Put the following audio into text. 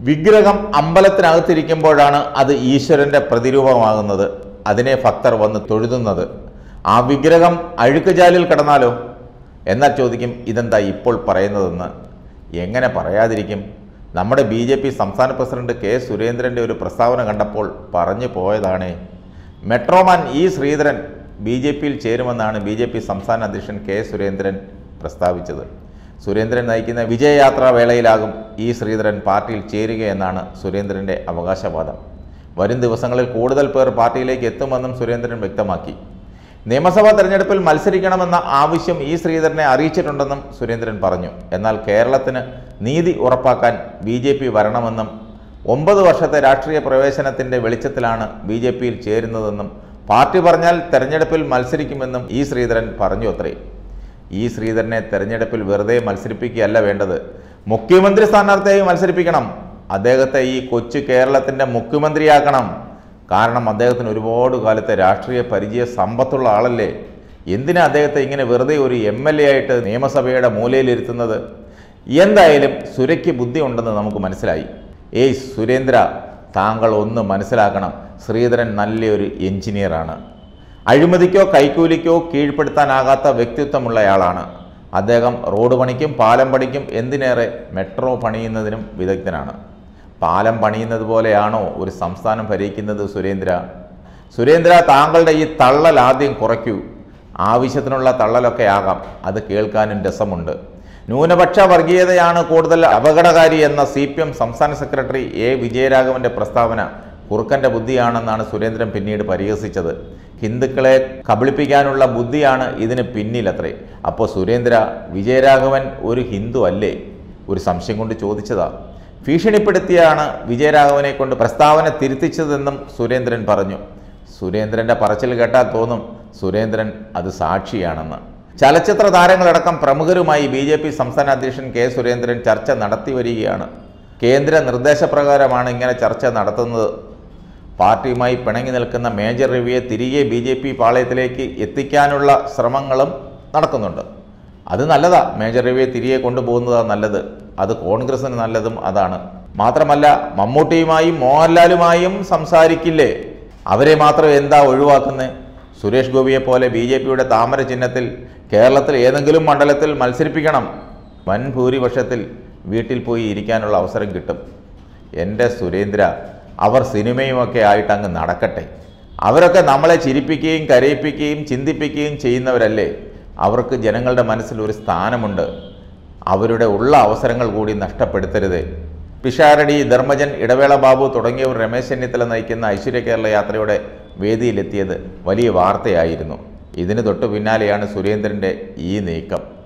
വിഗ്രഹം അമ്പലത്തിനകത്തിരിക്കുമ്പോഴാണ് അത് ഈശ്വരന്റെ പ്രതിരൂപമാകുന്നത് അതിനെ ഭക്തർ വന്ന് തൊഴുതുന്നത് ആ വിഗ്രഹം അഴുക്കുചാലിൽ കിടന്നാലോ എന്നാൽ ചോദിക്കും ഇതെന്താ ഇപ്പോൾ പറയുന്നതെന്ന് എങ്ങനെ പറയാതിരിക്കും നമ്മുടെ ബി ജെ പി സംസ്ഥാന പ്രസിഡന്റ് കെ സുരേന്ദ്രൻ്റെ ഒരു പ്രസ്താവന കണ്ടപ്പോൾ പറഞ്ഞു പോയതാണേ metroman E Sreedharan B J പിയിൽ ചേരുമെന്നാണ് ബി ജെ പി സംസ്ഥാന അധ്യക്ഷൻ കെ സുരേന്ദ്രൻ പ്രസ്താവിച്ചത് സുരേന്ദ്രൻ നയിക്കുന്ന വിജയയാത്രാ വേളയിലാകും ഇ ശ്രീധരൻ പാർട്ടിയിൽ ചേരുകയെന്നാണ് സുരേന്ദ്രൻ്റെ അവകാശവാദം വരും ദിവസങ്ങളിൽ കൂടുതൽ പേർ പാർട്ടിയിലേക്ക് എത്തുമെന്നും സുരേന്ദ്രൻ വ്യക്തമാക്കി നിയമസഭാ തെരഞ്ഞെടുപ്പിൽ മത്സരിക്കണമെന്ന ആവശ്യം ഇ ശ്രീധരനെ അറിയിച്ചിട്ടുണ്ടെന്നും സുരേന്ദ്രൻ പറഞ്ഞു എന്നാൽ കേരളത്തിന് നീതി ഉറപ്പാക്കാൻ ബി ജെ പി വരണമെന്നും ഒമ്പത് വർഷത്തെ രാഷ്ട്രീയ പ്രവേശനത്തിന്റെ വെളിച്ചത്തിലാണ് ബി ജെ പിയിൽ ചേരുന്നതെന്നും പാർട്ടി പറഞ്ഞാൽ തെരഞ്ഞെടുപ്പിൽ മത്സരിക്കുമെന്നും ഇ ശ്രീധരൻ പറഞ്ഞു അത്രേ ഇ ശ്രീധരനെ തെരഞ്ഞെടുപ്പിൽ വെറുതെ മത്സരിപ്പിക്കുകയല്ല വേണ്ടത് മുഖ്യമന്ത്രി സ്ഥാനാർത്ഥിയായി മത്സരിപ്പിക്കണം അദ്ദേഹത്തെ ഈ കൊച്ചു കേരളത്തിന്റെ മുഖ്യമന്ത്രിയാക്കണം കാരണം അദ്ദേഹത്തിന് ഒരുപാട് കാലത്തെ രാഷ്ട്രീയ പരിചയ സമ്പത്തുള്ള ആളല്ലേ എന്തിനാ അദ്ദേഹത്തെ ഇങ്ങനെ വെറുതെ ഒരു എം എൽ എ ആയിട്ട് നിയമസഭയുടെ മൂലയിലിരുത്തുന്നത് എന്തായാലും സുരയ്ക്ക് ബുദ്ധി ഉണ്ടെന്ന് നമുക്ക് മനസ്സിലായി ഏയ് സുരേന്ദ്ര താങ്കൾ ഒന്ന് മനസ്സിലാക്കണം ശ്രീധരൻ നല്ലൊരു എഞ്ചിനീയറാണ് അഴിമതിക്കോ കൈക്കൂലിക്കോ കീഴ്പ്പെടുത്താനാകാത്ത വ്യക്തിത്വമുള്ളയാളാണ് അദ്ദേഹം റോഡ് പണിക്കും പാലം പണിക്കും എന്തിനേറെ മെട്രോ പണിയുന്നതിനും വിദഗ്ധനാണ് പാലം പണിയുന്നത് പോലെയാണോ ഒരു സംസ്ഥാനം ഭരിക്കുന്നത് സുരേന്ദ്ര സുരേന്ദ്ര താങ്കളുടെ ഈ തള്ളൽ ആദ്യം കുറയ്ക്കൂ ആവശ്യത്തിനുള്ള തള്ളലൊക്കെ ആകാം അത് കേൾക്കാനും രസമുണ്ട് ന്യൂനപക്ഷ വർഗീയതയാണ് കൂടുതൽ അപകടകാരി എന്ന സി പി എം സംസ്ഥാന സെക്രട്ടറി എ വിജയരാഘവന്റെ പ്രസ്താവന കുറുക്കന്റെ ബുദ്ധിയാണെന്നാണ് സുരേന്ദ്രൻ പിന്നീട് പരിഹസിച്ചത് ഹിന്ദുക്കളെ കബളിപ്പിക്കാനുള്ള ബുദ്ധിയാണ് ഇതിന് പിന്നിലത്രേ അപ്പോൾ സുരേന്ദ്ര വിജയരാഘവൻ ഒരു ഹിന്ദു അല്ലേ ഒരു സംശയം കൊണ്ട് ചോദിച്ചതാ ഭീഷണിപ്പെടുത്തിയാണ് വിജയരാഘവനെ കൊണ്ട് പ്രസ്താവന തിരുത്തിച്ചതെന്നും സുരേന്ദ്രൻ പറഞ്ഞു സുരേന്ദ്രന്റെ പറച്ചിൽ കേട്ടാൽ തോന്നും സുരേന്ദ്രൻ അത് സാക്ഷിയാണെന്ന് ചലച്ചിത്ര താരങ്ങളടക്കം പ്രമുഖരുമായി ബി ജെ പി സംസ്ഥാന അധ്യക്ഷൻ കെ സുരേന്ദ്രൻ ചർച്ച നടത്തി വരികയാണ് കേന്ദ്ര നിർദ്ദേശപ്രകാരമാണ് ഇങ്ങനെ ചർച്ച നടത്തുന്നത് പാർട്ടിയുമായി പിണങ്ങി നിൽക്കുന്ന മേജർ രവിയെ തിരികെ ബി ജെ പി പാളയത്തിലേക്ക് എത്തിക്കാനുള്ള ശ്രമങ്ങളും നടക്കുന്നുണ്ട് അത് നല്ലതാ മേജർ രവിയെ തിരികെ കൊണ്ടുപോകുന്നതാണ് നല്ലത് അത് കോൺഗ്രസിന് നല്ലതും അതാണ് മാത്രമല്ല മമ്മൂട്ടിയുമായും മോഹൻലാലുമായും സംസാരിക്കില്ലേ അവരെ മാത്രം എന്താ ഒഴിവാക്കുന്നത് സുരേഷ് ഗോപിയെ പോലെ ബി ജെ പിയുടെ താമര ചിഹ്നത്തിൽ കേരളത്തിൽ ഏതെങ്കിലും മണ്ഡലത്തിൽ മത്സരിപ്പിക്കണം വൻ ഭൂരിപക്ഷത്തിൽ വീട്ടിൽ പോയി ഇരിക്കാനുള്ള അവസരം കിട്ടും എൻ്റെ സുരേന്ദ്ര അവർ സിനിമയുമൊക്കെ ആയിട്ട് അങ്ങ് നടക്കട്ടെ അവരൊക്കെ നമ്മളെ ചിരിപ്പിക്കുകയും കരയിപ്പിക്കുകയും ചിന്തിപ്പിക്കുകയും ചെയ്യുന്നവരല്ലേ അവർക്ക് ജനങ്ങളുടെ മനസ്സിൽ ഒരു സ്ഥാനമുണ്ട് അവരുടെ ഉള്ള അവസരങ്ങൾ കൂടി നഷ്ടപ്പെടുത്തരുത് പിഷാരടി ധർമ്മജൻ ഇടവേള ബാബു തുടങ്ങിയവർ രമേശ് ചെന്നിത്തല നയിക്കുന്ന ഐശ്വര്യ കേരള യാത്രയുടെ വേദിയിലെത്തിയത് വലിയ വാർത്തയായിരുന്നു ഇതിന് തൊട്ടു പിന്നാലെയാണ് സുരേന്ദ്രൻ്റെ ഈ നീക്കം